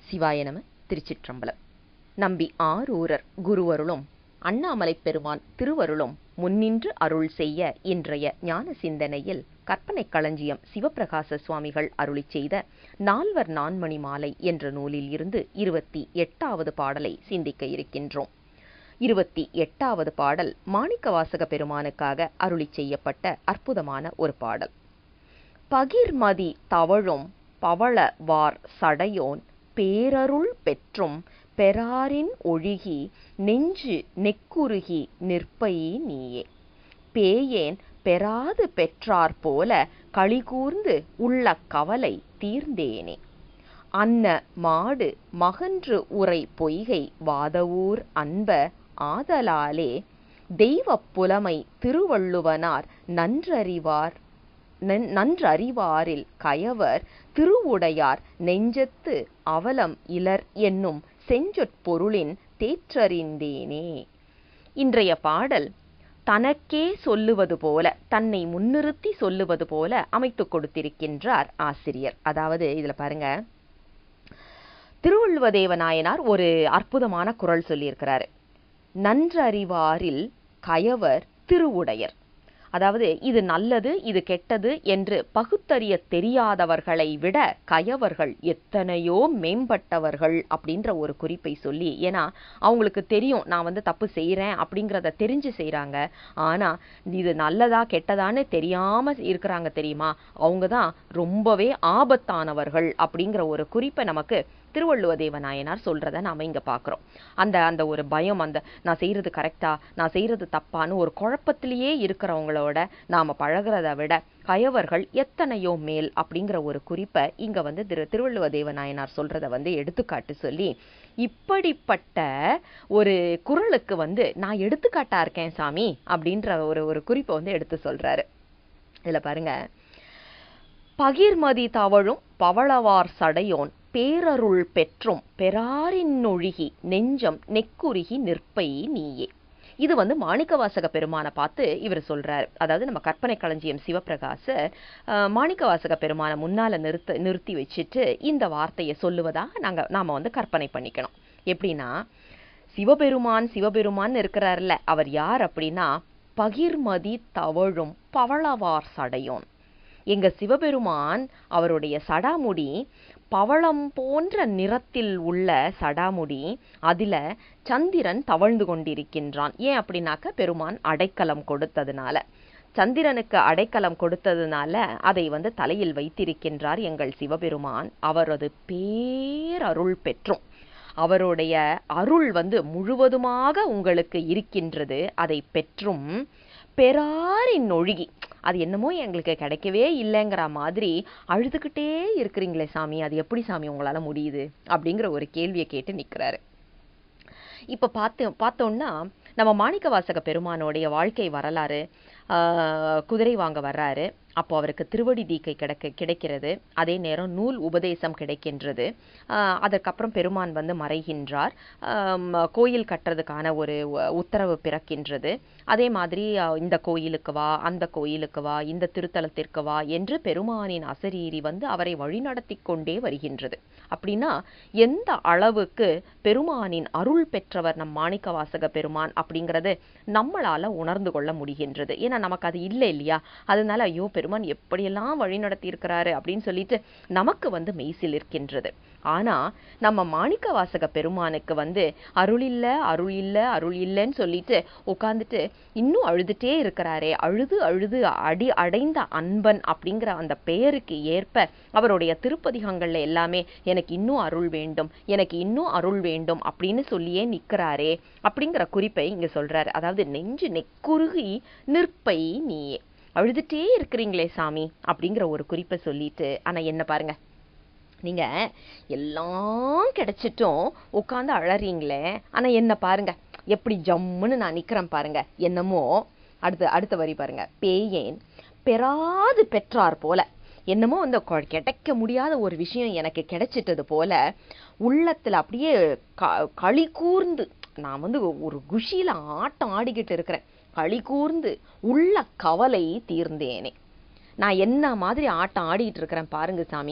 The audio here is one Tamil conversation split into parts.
சிவாய நம திருச்சிற்றம்பலம் நம்பி ஆரூரர் குருவருளும் அண்ணாமலைப் பெருமான் திருவருளும் முன்னின்று அருள் செய்ய இன்றைய ஞான சிந்தனையில் கற்பனை களஞ்சியம் சிவப்பிரகாச சுவாமிகள் அருளிச் செய்த நால்வர் நான்மணி மாலை என்ற நூலில் இருந்து இருபத்தி எட்டாவது பாடலை சிந்திக்க இருக்கின்றோம் இருபத்தி எட்டாவது பாடல் மாணிக்கவாசக பெருமானுக்காக அருளிச் செய்யப்பட்ட அற்புதமான ஒரு பாடல் பகிர்மதி தவழும் பவள வார் சடையோன் பேரருள் பெற்றும் பெறாரின் ஒழுகி நெஞ்சு நெக்குருகி நிற்பையே நீயே பேயேன் பெறாது பெற்றார் போல களிகூர்ந்து உள்ள கவலை தீர்ந்தேனே அன்ன மாடு மகன்று உரை பொய்கை வாதவூர் அன்ப ஆதலாலே தெய்வப் புலமை திருவள்ளுவனார் நன்றறிவார் நன்றறிவாரில் கயவர் திருவுடையார் நெஞ்சத்து அவலம் இலர் என்னும் செஞ்சொற்பொருளின் தேற்றறிந்தேனே இன்றைய பாடல் தனக்கே சொல்லுவது போல தன்னை முன்னிறுத்தி சொல்லுவது போல அமைத்து கொடுத்திருக்கின்றார் ஆசிரியர் அதாவது இதுல பாருங்க திருவள்ளுவதேவ நாயனார் ஒரு அற்புதமான குரல் சொல்லியிருக்கிறாரு நன்றறிவாரில் கயவர் திருவுடையர் அதாவது இது நல்லது இது கெட்டது என்று பகுத்தறிய தெரியாதவர்களை விட கயவர்கள் எத்தனையோ மேம்பட்டவர்கள் அப்படின்ற ஒரு குறிப்பை சொல்லி ஏன்னா அவங்களுக்கு தெரியும் நான் வந்து தப்பு செய்கிறேன் அப்படிங்கிறத தெரிஞ்சு செய்கிறாங்க ஆனால் இது நல்லதா கெட்டதான்னு தெரியாம இருக்கிறாங்க தெரியுமா அவங்க தான் ரொம்பவே ஆபத்தானவர்கள் அப்படிங்கிற ஒரு குறிப்பை நமக்கு திருவள்ளுவதேவ நாயனார் சொல்றத நாம இங்க பாக்குறோம் அந்த அந்த ஒரு பயம் அந்த நான் செய்யறது கரெக்டா நான் செய்யறது தப்பான்னு ஒரு குழப்பத்திலேயே இருக்கிறவங்களோட நாம பழகிறத விட கயவர்கள் எத்தனையோ மேல் அப்படிங்கிற ஒரு குறிப்பை இங்க வந்து திரு திருவள்ளுவதேவ நாயனார் சொல்றத வந்து எடுத்துக்காட்டு சொல்லி இப்படிப்பட்ட ஒரு குரலுக்கு வந்து நான் எடுத்துக்காட்டா இருக்கேன் சாமி அப்படின்ற ஒரு ஒரு குறிப்பை வந்து எடுத்து சொல்றாரு இதுல பாருங்க பகிர்மதி தவழும் பவளவார் சடையோன் பேரருள் பெற்றும் பெறாரின்னொழுகி நெஞ்சம் நெக்குருகி நிற்பை நீயே இது வந்து மாணிக்கவாசக பெருமானை பார்த்து இவர் சொல்றாரு அதாவது நம்ம கற்பனை களஞ்சியம் சிவபிரகாசர் மாணிக்கவாசக பெருமானை முன்னால நிறுத்த நிறுத்தி வச்சுட்டு இந்த வார்த்தையை சொல்லுவதாக நாங்க நாம வந்து கற்பனை பண்ணிக்கணும் எப்படின்னா சிவபெருமான் சிவபெருமான் இருக்கிறார்ல அவர் யார் அப்படின்னா பகிர்மதி தவழும் பவளவார் சடையோன் எங்க சிவபெருமான் அவருடைய சடாமுடி பவளம் போன்ற நிறத்தில் உள்ள சடாமுடி அதுல சந்திரன் தவழ்ந்து கொண்டிருக்கின்றான் ஏன் அப்படின்னாக்க பெருமான் அடைக்கலம் கொடுத்ததுனால சந்திரனுக்கு அடைக்கலம் கொடுத்ததுனால அதை வந்து தலையில் வைத்திருக்கின்றார் எங்கள் சிவபெருமான் அவரது பேரருள் பெற்றும் அவருடைய அருள் வந்து முழுவதுமாக உங்களுக்கு இருக்கின்றது அதை பெற்றும் பெறாரின் ஒழுகி அது என்னமோ எங்களுக்கு கிடைக்கவே இல்லைங்கிற மாதிரி அழுதுகிட்டே இருக்கிறீங்களே சாமி அது எப்படி சாமி உங்களால முடியுது அப்படிங்கிற ஒரு கேள்வியை கேட்டு நிக்கிறாரு இப்ப பார்த்து பார்த்தோம்னா நம்ம மாணிக்கவாசக பெருமானோடைய வாழ்க்கை வரலாறு குதிரை வாங்க வர்றாரு அப்போ அவருக்கு திருவடி தீக்கை கிடைக்க கிடைக்கிறது அதே நேரம் நூல் உபதேசம் கிடைக்கின்றது அதற்கப்புறம் பெருமான் வந்து மறைகின்றார் கோயில் கட்டுறதுக்கான ஒரு உத்தரவு பிறக்கின்றது அதே மாதிரி இந்த கோயிலுக்கு வா அந்த கோயிலுக்கு வா இந்த திருத்தலத்திற்கு வா என்று பெருமானின் அசரீரி வந்து அவரை வழிநடத்தி கொண்டே வருகின்றது அப்படின்னா எந்த அளவுக்கு பெருமானின் அருள் பெற்றவர் நம் மாணிக்க வாசக பெருமான் அப்படிங்கிறது நம்மளால உணர்ந்து கொள்ள முடிகின்றது ஏன்னா நமக்கு அது இல்லை இல்லையா அதனால ஐயோ பெருமான் எப்படியெல்லாம் வழி நடத்தி இருக்கிறாரு அப்படின்னு சொல்லிட்டு நமக்கு வந்து மெய்சில் இருக்கின்றது ஆனா நம்ம மாணிக்க வாசக பெருமானுக்கு வந்து அருள் இல்ல அருள் இல்ல அருள் இல்லைன்னு சொல்லிட்டு உட்காந்துட்டு இன்னும் அழுதுட்டே இருக்கிறாரே அழுது அழுது அடி அடைந்த அன்பன் அப்படிங்கிற அந்த பெயருக்கு ஏற்ப அவருடைய திருப்பதிகங்கள்ல எல்லாமே எனக்கு இன்னும் அருள் வேண்டும் எனக்கு இன்னும் அருள் வேண்டும் அப்படின்னு சொல்லியே நிக்கிறாரே அப்படிங்கிற குறிப்பை இங்க சொல்றாரு அதாவது நெஞ்சு நெக்குருகி நிற்பை நீயே அழுதுட்டே இருக்கிறீங்களே சாமி அப்படிங்கிற ஒரு குறிப்பை சொல்லிட்டு ஆனா என்ன பாருங்க நீங்க எல்லாம் கிடைச்சிட்டும் உட்காந்து அழறீங்களே ஆனா என்ன பாருங்க எப்படி ஜம்முன்னு நான் நிக்கிறேன் பாருங்க என்னமோ அடுத்து அடுத்த வரி பாருங்க பேயேன் பெறாது பெற்றார் போல என்னமோ அந்த கிடைக்க முடியாத ஒரு விஷயம் எனக்கு கிடைச்சிட்டது போல உள்ளத்துல அப்படியே களி கூர்ந்து நான் வந்து ஒரு குஷியில ஆட்டம் ஆடிக்கிட்டு இருக்கிறேன் களி கூர்ந்து உள்ள கவலை தீர்ந்தேனே நான் என்ன மாதிரி ஆட்டம் ஆடிட்டு இருக்கிறேன் பாருங்க சாமி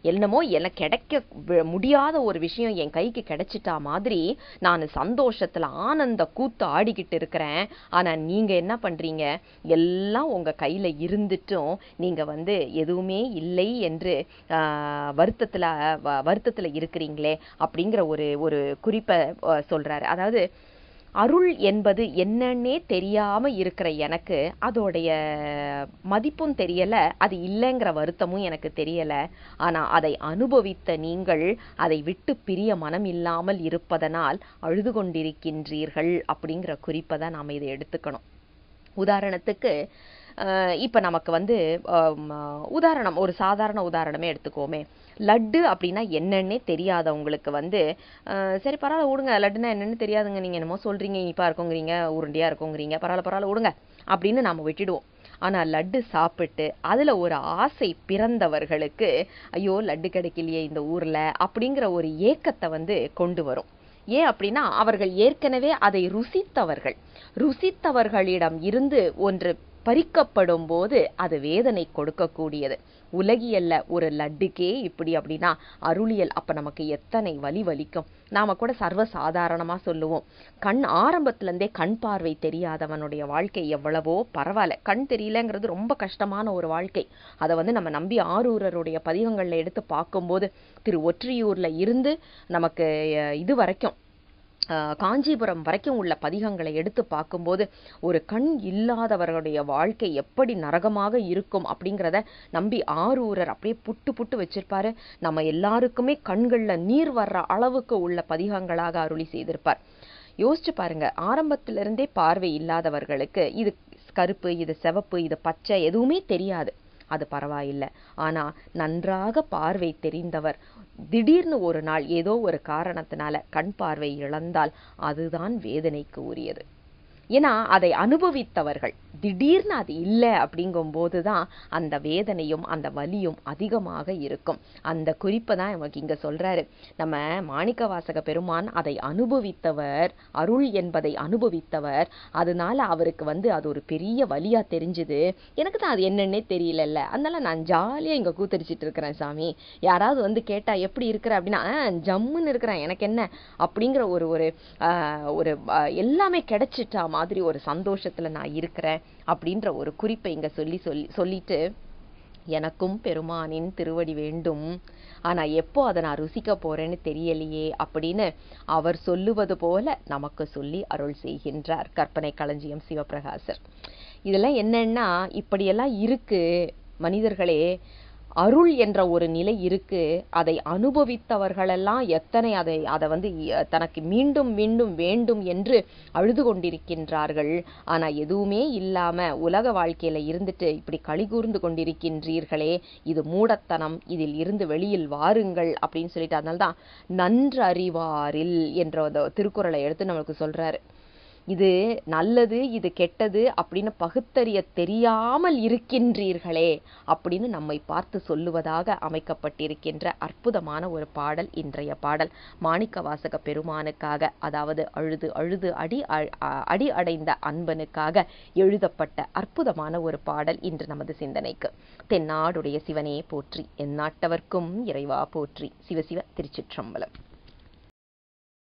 என்னமோ எனக்கு கிடைக்க வி- முடியாத ஒரு விஷயம் என் கைக்கு கிடைச்சிட்டா மாதிரி நான் சந்தோஷத்துல ஆனந்த கூத்து ஆடிக்கிட்டு இருக்கிறேன் ஆனா நீங்க என்ன பண்றீங்க எல்லாம் உங்க கையில இருந்துட்டும் நீங்க வந்து எதுவுமே இல்லை என்று ஆஹ், வருத்தத்துல வ- வருத்தத்துல இருக்கிறீங்களே அப்படிங்கிற ஒரு ஒரு குறிப்பை அஹ், சொல்றாரு அதாவது அருள் என்பது என்னன்னே தெரியாம இருக்கிற எனக்கு அதோடைய மதிப்பும் தெரியல அது இல்லைங்கிற வருத்தமும் எனக்கு தெரியல ஆனா அதை அனுபவித்த நீங்கள் அதை விட்டு பிரிய மனம் இல்லாமல் இருப்பதனால் அழுது கொண்டிருக்கின்றீர்கள் அப்படிங்கிற குறிப்பை தான் நாம இதை எடுத்துக்கணும் உதாரணத்துக்கு அஹ், இப்ப நமக்கு வந்து ஆம், உதாரணம் ஒரு சாதாரண உதாரணமே எடுத்துக்கோமே லட்டு அப்படின்னா என்னன்னே தெரியாதவங்களுக்கு வந்து அஹ், சரி பரவாயில்ல விடுங்க லட்டுனா என்னன்னு தெரியாதுங்க நீங்க என்னமோ சொல்றீங்க இனிப்பா இருக்குங்கிறீங்க உருண்டையா இருக்குங்கிறீங்க பரவாயில்ல பரவாயில்ல விடுங்க அப்படின்னு நாம விட்டுடுவோம் ஆனா லட்டு சாப்பிட்டு அதுல ஒரு ஆசை பிறந்தவர்களுக்கு ஐயோ லட்டு கிடைக்கலையே இந்த ஊர்ல அப்படிங்கிற ஒரு ஏக்கத்தை வந்து கொண்டு வரும் ஏன் அப்படின்னா அவர்கள் ஏற்கனவே அதை ருசித்தவர்கள் ருசித்தவர்களிடம் இருந்து ஒன்று பறிக்கப்படும் போது அது வேதனை கொடுக்கக்கூடியது உலகியல்ல ஒரு லட்டுக்கே இப்படி அப்படின்னா அருளியல் அப்ப நமக்கு எத்தனை வலி வலிக்கும் நாம கூட சர்வ சாதாரணமா சொல்லுவோம் கண் ஆரம்பத்துல இருந்தே கண் பார்வை தெரியாதவனுடைய வாழ்க்கை எவ்வளவோ பரவாயில்ல கண் தெரியலங்கிறது ரொம்ப கஷ்டமான ஒரு வாழ்க்கை அதை வந்து நம்ம நம்பி ஆரூரருடைய பதிகங்கள்ல எடுத்து பார்க்கும்போது திரு ஒற்றியூர்ல இருந்து நமக்கு அஹ், இது வரைக்கும் ஆஹ் காஞ்சிபுரம் வரைக்கும் உள்ள பதிகங்களை எடுத்து பார்க்கும்போது ஒரு கண் இல்லாதவர்களுடைய வாழ்க்கை எப்படி நரகமாக இருக்கும் அப்படிங்கிறத நம்பி ஆரூரர் அப்படியே புட்டு புட்டு வச்சிருப்பாரு நம்ம எல்லாருக்குமே கண்கள்ல நீர் வர்ற அளவுக்கு உள்ள பதிகங்களாக அருளி செய்திருப்பார் யோசிச்சு பாருங்க ஆரம்பத்துல இருந்தே பார்வை இல்லாதவர்களுக்கு இது கருப்பு இது சிவப்பு இது பச்சை எதுவுமே தெரியாது அது பரவாயில்லை ஆனா நன்றாக பார்வை தெரிந்தவர் திடீர்னு ஒரு நாள் ஏதோ ஒரு காரணத்தினால கண் பார்வை இழந்தால் அதுதான் வேதனைக்கு உரியது ஏன்னா அதை அனுபவித்தவர்கள் திடீர்னு அது இல்லை அப்படிங்கும்போது தான் அந்த வேதனையும் அந்த வலியும் அதிகமாக இருக்கும் அந்த குறிப்பை தான் நமக்கு இங்க சொல்றாரு நம்ம மாணிக்க வாசக பெருமான் அதை அனுபவித்தவர் அருள் என்பதை அனுபவித்தவர் அதனால அவருக்கு வந்து அது ஒரு பெரிய வலியா தெரிஞ்சுது எனக்கு தான் அது என்னன்னே தெரியலல்ல அதனால நான் ஜாலியா இங்க கூத்தடிச்சிட்டு இருக்கிறேன் சாமி யாராவது வந்து கேட்டா எப்படி இருக்கிற அப்படின்னா "ஆ, ஜம்முன்னு இருக்கிறேன் எனக்கு என்ன அப்படிங்கிற ஒரு ஒரு ஆஹ், ஒரு ஆஹ், எல்லாமே கிடைச்சிட்டா மாதிரி ஒரு சந்தோஷத்துல நான் இருக்கிறேன் அப்படின்ற ஒரு குறிப்பை இங்க சொல்லி சொல்லி சொல்லிட்டு எனக்கும் பெருமானின் திருவடி வேண்டும் ஆனா எப்போ அதை நான் ருசிக்க போறேன்னு தெரியலையே அப்படின்னு அவர் சொல்லுவது போல நமக்கு சொல்லி அருள் செய்கின்றார் கற்பனை களஞ்சியம் சிவபிரகாசர் இதெல்லாம் என்னன்னா இப்படியெல்லாம் இருக்கு மனிதர்களே அருள் என்ற ஒரு நிலை இருக்கு அதை அனுபவித்தவர்களெல்லாம் எத்தனை அதை அதை வந்து இ- தனக்கு மீண்டும் மீண்டும் வேண்டும் என்று அழுது கொண்டிருக்கின்றார்கள் ஆனா எதுவுமே இல்லாம உலக வாழ்க்கையில இருந்துட்டு இப்படி கலிகூர்ந்து கொண்டிருக்கின்றீர்களே இது மூடத்தனம் இதில் இருந்து வெளியில் வாருங்கள் அப்படின்னு சொல்லிட்டு அதனால்தான் நன்று அறிவாரில் என்ற அந்த திருக்குறளை எடுத்து நம்மளுக்கு சொல்றாரு இது நல்லது இது கெட்டது அப்படின்னு பகுத்தறிய தெரியாமல் இருக்கின்றீர்களே அப்படின்னு நம்மை பார்த்து சொல்லுவதாக அமைக்கப்பட்டிருக்கின்ற அற்புதமான ஒரு பாடல் இன்றைய பாடல் மாணிக்க வாசக பெருமானுக்காக அதாவது அழுது அழுது அடி அ- அ- அடி அடைந்த அன்பனுக்காக எழுதப்பட்ட அற்புதமான ஒரு பாடல் இன்று நமது சிந்தனைக்கு தென்னாடுடைய சிவனே போற்றி எந்நாட்டவர்க்கும் இறைவா போற்றி சிவசிவ திருச்சிற்றம்பலம்